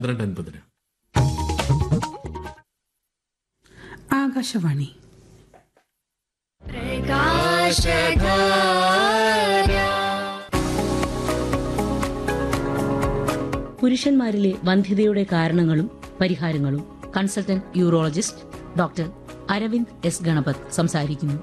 പന്ത്രണ്ട് അൻപതിന് ആകാശവാണി പുരുഷന്മാരിലെ വന്ധ്യതയുടെ കാരണങ്ങളും പരിഹാരങ്ങളും consultant urologist doctor Aravind S Ganapath സംസാരിക്കുന്നു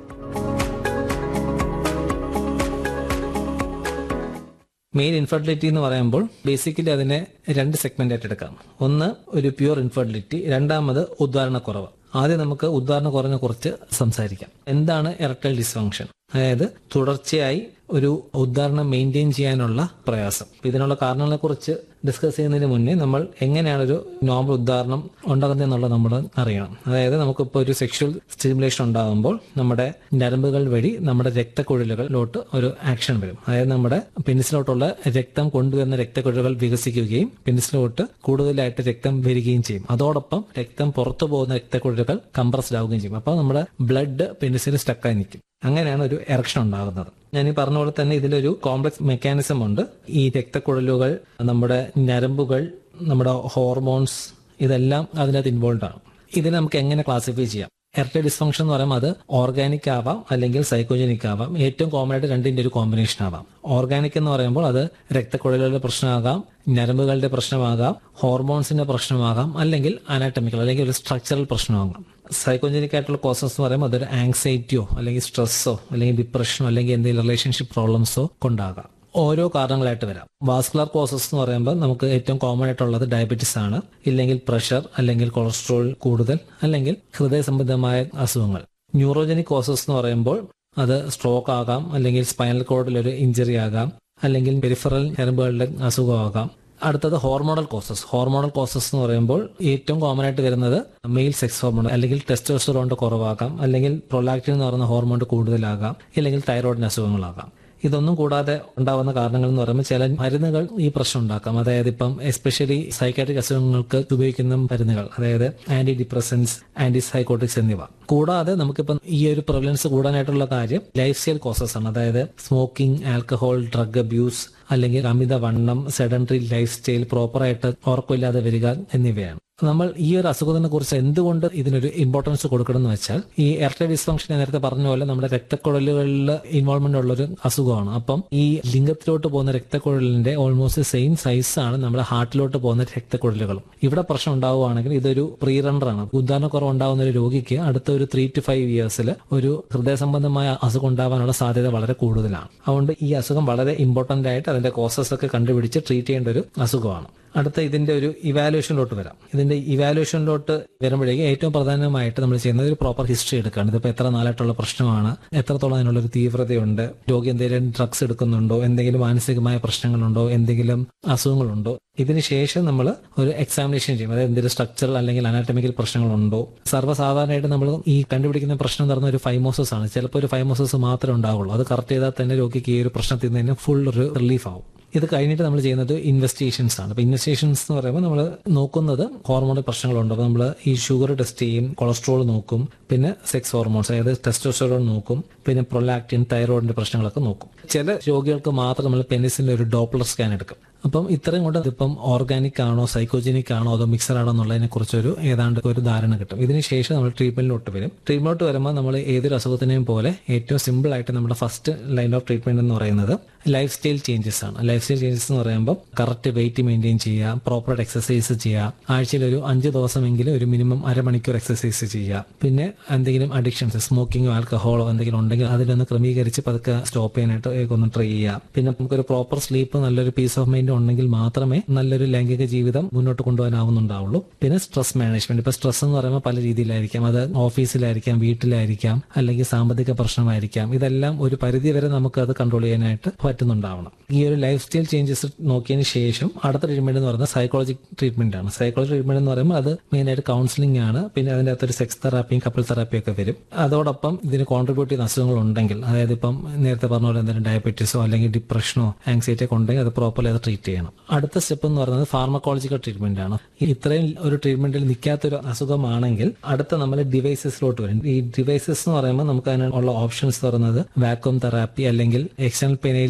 മെയിൽ ഇൻഫെർട്ടിലിറ്റി എന്ന് പറയുമ്പോൾ ബേസിക്കലി അതിനെ രണ്ട് സെഗ്മെന്റ് ആയിട്ട് എടുക്കാം ഒന്ന് ഒരു പ്യുവർ ഇൻഫെർട്ടിലിറ്റി രണ്ടാമത് ഉദ്ധാരണക്കുറവ് ആദ്യം നമുക്ക് ഉദ്ധാരണക്കുറവിനെ കുറിച്ച് സംസാരിക്കാം എന്താണ് എറക്ടൈൽ ഡിസ്ഫങ്ഷൻ അതായത് തുടർച്ചയായി ഒരു ഉദ്ധാരണം മെയിൻറ്റെയിൻ ചെയ്യാനുള്ള പ്രയാസം അപ്പൊ ഇതിനുള്ള കാരണങ്ങളെ കുറിച്ച് ഡിസ്കസ് ചെയ്യുന്നതിന് മുന്നേ നമ്മൾ എങ്ങനെയാണ് ഒരു നോർമൽ ഉദ്ധാരണം ഉണ്ടാകുന്നത് എന്നുള്ളത് നമ്മൾ അറിയണം അതായത് നമുക്കിപ്പോൾ ഒരു സെക്ഷൽ സ്റ്റിമുലേഷൻ ഉണ്ടാകുമ്പോൾ നമ്മുടെ ഞരമ്പുകൾ വഴി നമ്മുടെ രക്തക്കുഴലുകളിലോട്ട് ഒരു ആക്ഷൻ വരും അതായത് നമ്മുടെ പെനിസിലോട്ടുള്ള രക്തം കൊണ്ടുവരുന്ന രക്തക്കുഴലുകൾ വികസിക്കുകയും പെനിസിലോട്ട് കൂടുതലായിട്ട് രക്തം വരികയും ചെയ്യും അതോടൊപ്പം രക്തം പുറത്തു പോകുന്ന രക്തക്കുഴലുകൾ കംപ്രസ്ഡ് ആവുകയും ചെയ്യും അപ്പോൾ നമ്മുടെ ബ്ലഡ് പെനിസിൽ സ്റ്റക്കായി നിൽക്കും അങ്ങനെയാണ് ഒരു എറക്ഷൻ ഉണ്ടാകുന്നത് ഞാൻ ഈ പറഞ്ഞ പോലെ തന്നെ ഇതിലൊരു കോംപ്ലക്സ് മെക്കാനിസം ഉണ്ട് ഈ രക്തക്കുഴലുകൾ നമ്മുടെ ഞരമ്പുകൾ നമ്മുടെ ഹോർമോൺസ് ഇതെല്ലാം അതിനകത്ത് ഇൻവോൾവ് ആണ് ഇതിനെ നമുക്ക് എങ്ങനെ ക്ലാസിഫൈ ചെയ്യാം എർട്ടൈൽ ഡിസ്ഫങ്ഷൻ എന്ന് പറയുമ്പോൾ അത് ഓർഗാനിക് ആവാം അല്ലെങ്കിൽ സൈക്കോജനിക് ആവാം ഏറ്റവും കോമൺ ആയിട്ട് രണ്ടിന്റെ ഒരു കോമ്പിനേഷൻ ആവാം ഓർഗാനിക് എന്ന് പറയുമ്പോൾ അത് രക്തക്കുഴലുകളുടെ പ്രശ്നമാകാം ഞരമ്പുകളുടെ പ്രശ്നമാകാം ഹോർമോൺസിന്റെ പ്രശ്നമാകാം അല്ലെങ്കിൽ അനാറ്റമിക്കൽ അല്ലെങ്കിൽ ഒരു സ്ട്രക്ചറൽ പ്രശ്നമാകാം സൈക്കോജനിക് ആയിട്ടുള്ള കോസസ് എന്ന് പറയുമ്പോൾ അതൊരു ആങ്സൈറ്റിയോ അല്ലെങ്കിൽ സ്ട്രെസ്സോ അല്ലെങ്കിൽ ഡിപ്രഷനോ അല്ലെങ്കിൽ എന്തെങ്കിലും റിലേഷൻഷിപ്പ് പ്രോബ്ലംസോ കൊണ്ടാകാം ഓരോ കാരണങ്ങളായിട്ട് വരാം വാസ്കുലർ കോസസ് എന്ന് പറയുമ്പോൾ നമുക്ക് ഏറ്റവും കോമൺ ആയിട്ടുള്ളത് ഡയബറ്റീസ് ആണ് ഇല്ലെങ്കിൽ പ്രഷർ അല്ലെങ്കിൽ കൊളസ്ട്രോൾ കൂടുതൽ അല്ലെങ്കിൽ ഹൃദയ സംബന്ധമായ അസുഖങ്ങൾ ന്യൂറോജനിക് കോസസ് എന്ന് പറയുമ്പോൾ അത് സ്ട്രോക്ക് ആകാം അല്ലെങ്കിൽ സ്പൈനൽ കോഡിൽ ഒരു ഇഞ്ചറി ആകാം അല്ലെങ്കിൽ പെരിഫറൽ ഞരമ്പുകളുടെ അസുഖമാകാം അടുത്തത് ഹോർമോണൽ കോസസ് ഹോർമോണൽ കോസസ് എന്ന് പറയുമ്പോൾ ഏറ്റവും കോമൺ ആയിട്ട് വരുന്നത് മെയിൽ സെക്സ് ഹോർമോൺ അല്ലെങ്കിൽ ടെസ്റ്റോസ്റ്ററോണിന്റെ കുറവാകാം അല്ലെങ്കിൽ പ്രൊലാക്റ്റിൻ എന്ന് പറയുന്ന ഹോർമോൺ കൂടുതലാകാം അല്ലെങ്കിൽ തൈറോയിഡിന് അസുഖങ്ങളാകാം ഇതൊന്നും കൂടാതെ ഉണ്ടാവുന്ന കാരണങ്ങൾ എന്ന് പറയുമ്പോൾ ചില മരുന്നുകൾ ഈ പ്രശ്നം ഉണ്ടാക്കാം അതായത് ഇപ്പം എസ്പെഷ്യലി സൈക്കാട്രിക് അസുഖങ്ങൾക്ക് ഉപയോഗിക്കുന്ന മരുന്നുകൾ അതായത് ആന്റി ഡിപ്രസൻസ് ആന്റി സൈക്കോട്ടിക്സ് എന്നിവ കൂടാതെ നമുക്കിപ്പം ഈ ഒരു പ്രിവലൻസ് കൂടാനായിട്ടുള്ള കാര്യം ലൈഫ് സ്റ്റൈൽ കോസസ് ആണ് അതായത് സ്മോക്കിംഗ് ആൽക്കഹോൾ ഡ്രഗ് അബ്യൂസ് അല്ലെങ്കിൽ അമിത വണ്ണം സെഡൻഡറി ലൈഫ് സ്റ്റൈൽ പ്രോപ്പറായിട്ട് ഉറക്കമില്ലാതെ വരിക എന്നിവയാണ് നമ്മൾ ഈ ഒരു അസുഖത്തിനെ കുറിച്ച് എന്തുകൊണ്ട് ഇതിനൊരു ഇമ്പോർട്ടൻസ് കൊടുക്കണം എന്ന് വെച്ചാൽ ഈ എർട്ട ഡിസ്ഫങ്ഷൻ നേരത്തെ പറഞ്ഞ പോലെ നമ്മുടെ രക്തക്കുഴലുകളിൽ ഇൻവോൾവ്മെന്റ് ഉള്ള ഒരു അസുഖമാണ് അപ്പം ഈ ലിംഗത്തിലോട്ട് പോകുന്ന രക്തക്കുഴലിന്റെ ഓൾമോസ്റ്റ് സെയിം സൈസ് ആണ് നമ്മുടെ ഹാർട്ടിലോട്ട് പോകുന്ന രക്തക്കുഴലുകളും ഇവിടെ പ്രശ്നം ഉണ്ടാവുകയാണെങ്കിൽ ഇതൊരു പ്രീ റണ്ണറാണ് ഉദാഹരണക്കുറവ് ഉണ്ടാകുന്ന ഒരു രോഗിക്ക് അടുത്ത ഒരു ത്രീ ടു ഫൈവ് ഇയേഴ്സിൽ ഒരു ഹൃദയ സംബന്ധമായ അസുഖം ഉണ്ടാവാനുള്ള സാധ്യത വളരെ കൂടുതലാണ് അതുകൊണ്ട് ഈ അസുഖം വളരെ ഇമ്പോർട്ടന്റ് ആയിട്ട് അതിന്റെ കോസസ് ഒക്കെ കണ്ടുപിടിച്ച് ട്രീറ്റ് ചെയ്യേണ്ട ഒരു അസുഖമാണ് അടുത്ത ഇതിന്റെ ഒരു ഇവാലുവേഷനിലോട്ട് വരാം ഇതിന്റെ ഇവാലുവേഷനിലോട്ട് വരുമ്പോഴേക്കും ഏറ്റവും പ്രധാനമായിട്ട് നമ്മൾ ചെയ്യുന്നത് ഒരു പ്രോപ്പർ ഹിസ്റ്ററി എടുക്കുകയാണ് ഇതിപ്പോൾ എത്ര നാളായിട്ടുള്ള പ്രശ്നമാണ് എത്രത്തോളം അതിനുള്ള ഒരു തീവ്രതയുണ്ട് രോഗി എന്തെങ്കിലും ഡ്രഗ്സ് എടുക്കുന്നുണ്ടോ എന്തെങ്കിലും മാനസികമായ പ്രശ്നങ്ങളുണ്ടോ എന്തെങ്കിലും അസുഖങ്ങളുണ്ടോ ഇതിന് ശേഷം നമ്മൾ ഒരു എക്സാമിനേഷൻ ചെയ്യും അതായത് എന്തെങ്കിലും സ്ട്രക്ചറൽ അല്ലെങ്കിൽ അനാറ്റമിക്കൽ പ്രശ്നങ്ങളുണ്ടോ സർവ്വസാധാരണയായിട്ട് നമ്മൾ ഈ കണ്ടുപിടിക്കുന്ന പ്രശ്നം എന്ന് പറഞ്ഞ ഒരു ഫൈമോസസ് ആണ് ചിലപ്പോൾ ഒരു ഫൈമോസസ് മാത്രമേ ഉണ്ടാവുള്ളൂ അത് കറക്റ്റ് ചെയ്താൽ തന്നെ രോഗിക്ക് ഈ ഒരു പ്രശ്നത്തിൽ നിന്ന് ഫുൾ ഒരു റിലീഫ് ആവും ഇത് കഴിഞ്ഞിട്ട് നമ്മൾ ചെയ്യുന്നത് ഇൻവെസ്റ്റിഗേഷൻസ് ആണ് അപ്പൊ ഇൻവെസ്റ്റിഗേഷൻസ് എന്ന് പറയുമ്പോൾ നമ്മൾ നോക്കുന്നത് ഹോർമോണൽ പ്രശ്നങ്ങളുണ്ട് അപ്പൊ നമ്മൾ ഈ ഷുഗർ ടെസ്റ്റ് ചെയ്യും കൊളസ്ട്രോൾ നോക്കും പിന്നെ സെക്സ് ഹോർമോൺസ് അതായത് ടെസ്റ്റോസ്റ്ററോൺ നോക്കും പിന്നെ പ്രൊലാക്റ്റിൻ തൈറോയിഡിന്റെ പ്രശ്നങ്ങളൊക്കെ നോക്കും ചില രോഗികൾക്ക് മാത്രം നമ്മൾ പെനിസിന്റെ ഒരു ഡോപ്ലർ സ്കാൻ എടുക്കും അപ്പം ഇത്രയും കൊണ്ട് ഇതിപ്പം ഓർഗാനിക് ആണോ സൈക്കോജനിക് ആണോ അതോ മിക്സർ ആണോ എന്നുള്ളതിനെ കുറിച്ചൊരു ഏതാണ്ട് ഒരു ധാരണ കിട്ടും ഇതിന് ശേഷം നമ്മൾ ട്രീറ്റ്മെന്റിലോട്ട് വരും ട്രീറ്റ്മെന്റിലോട്ട് വരുമ്പോൾ നമ്മൾ ഏതൊരു അസുഖത്തിനെയും പോലെ ഏറ്റവും സിമ്പിൾ ആയിട്ട് നമ്മുടെ ഫസ്റ്റ് ലൈൻ ഓഫ് ട്രീറ്റ്മെന്റ് എന്ന് പറയുന്നത് ലൈഫ് സ്റ്റൈൽ ചേഞ്ചസ് ആണ് ലൈഫ് സ്റ്റൈൽ ചേഞ്ചസ് എന്ന് പറയുമ്പോൾ കറക്റ്റ് വെയിറ്റ് മെയിൻറ്റെയിൻ ചെയ്യുക പ്രോപ്പറായിട്ട് എക്സസൈസ് ചെയ്യുക ആഴ്ചയിൽ ഒരു അഞ്ച് ദിവസമെങ്കിലും ഒരു മിനിമം അരമണിക്കൂർ എക്സസൈസ് ചെയ്യുക പിന്നെ എന്തെങ്കിലും അഡിക്ഷൻസ് സ്മോക്കിങ്ങോ ആൽക്കഹോളോ എന്തെങ്കിലും ഉണ്ടെങ്കിൽ അതിലൊന്ന് ക്രമീകരിച്ച് പതുക്കെ സ്റ്റോപ്പ് ചെയ്യാനായിട്ട് ഒന്ന് ട്രൈ ചെയ്യുക പിന്നെ നമുക്കൊരു പ്രോപ്പർ സ്ലീപ്പ് നല്ലൊരു പീസ് ഓഫ് മൈൻഡ് ഉണ്ടെങ്കിൽ മാത്രമേ നല്ലൊരു ലൈംഗിക ജീവിതം മുന്നോട്ട് കൊണ്ടുപോകാനാവുന്നുണ്ടാവുള്ളൂ പിന്നെ സ്ട്രെസ് മാനേജ്മെന്റ് ഇപ്പൊ സ്ട്രെസ് എന്ന് പറയുമ്പോൾ പല രീതിയിലായിരിക്കാം അത് ഓഫീസിലായിരിക്കാം വീട്ടിലായിരിക്കാം അല്ലെങ്കിൽ സാമ്പത്തിക പ്രശ്നമായിരിക്കാം ഇതെല്ലാം ഒരു പരിധി വരെ നമുക്ക് അത് കൺട്രോൾ ചെയ്യാനായിട്ട് പറ്റുന്നുണ്ടാവണം ഈ ഒരു ലൈഫ് സ്റ്റൈൽ ചേഞ്ചസ് നോക്കിയതിന് ശേഷം അടുത്ത ട്രീറ്റ്മെന്റ് എന്ന് പറയുന്നത് സൈക്കോളജി ട്രീറ്റ്മെന്റ് ആണ് സൈക്കോളജി ട്രീറ്റ്മെന്റ് എന്ന് പറയുമ്പോൾ അത് മെയിൻ ആയിട്ട് കൗൺസിലിംഗ് ആണ് പിന്നെ അതിന്റെ അകത്തൊരു സെക്സ് തെറാപ്പിയും കപ്പിൾ തെറാപ്പിയും ഒക്കെ വരും അതോടൊപ്പം ഇതിന് കോൺട്രിബ്യൂട്ട് ചെയ്യുന്ന അസുഖങ്ങൾ ഉണ്ടെങ്കിൽ അതായത് ഇപ്പം നേരത്തെ പറഞ്ഞ പോലെ എന്തെങ്കിലും ഡയബറ്റീസോ അല്ലെങ്കിൽ ഡിപ്രഷനോ ആങ്സൈറ്റി ഒക്കെ ഉണ്ടെങ്കിൽ അത് പ്രോപ്പർലി അത് ട്രീറ്റ് ചെയ്യണം അടുത്ത സ്റ്റെപ്പ് എന്ന് പറയുന്നത് ഫാർമക്കോളജിക്കൽ ട്രീറ്റ്മെന്റ് ആണ് ഈ ഇത്രയും ഒരു ട്രീറ്റ്മെന്റിൽ നിൽക്കാത്തൊരു അസുഖമാണെങ്കിൽ അടുത്ത നമ്മൾ ഡിവൈസസിലോട്ട് വരും ഈ ഡിവൈസസ് എന്ന് പറയുമ്പോൾ നമുക്ക് അതിനുള്ള ഓപ്ഷൻസ് പറയുന്നത് വാക്വം തെറാപ്പി അല്ലെങ്കിൽ എക്സ്റ്റേണൽ പെനയിൽ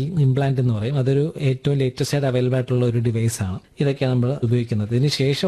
ഇംപ്ലാന്റ് എന്ന് പറയും അതൊരു ഏറ്റവും ലേറ്റസ്റ്റ് ആയിട്ട് അവൈലബിൾ ആയിട്ടുള്ള ഒരു ഡിവൈസ് ആണ് ഇതൊക്കെയാണ് നമ്മൾ ഉപയോഗിക്കുന്നത് ഇതിന് ശേഷം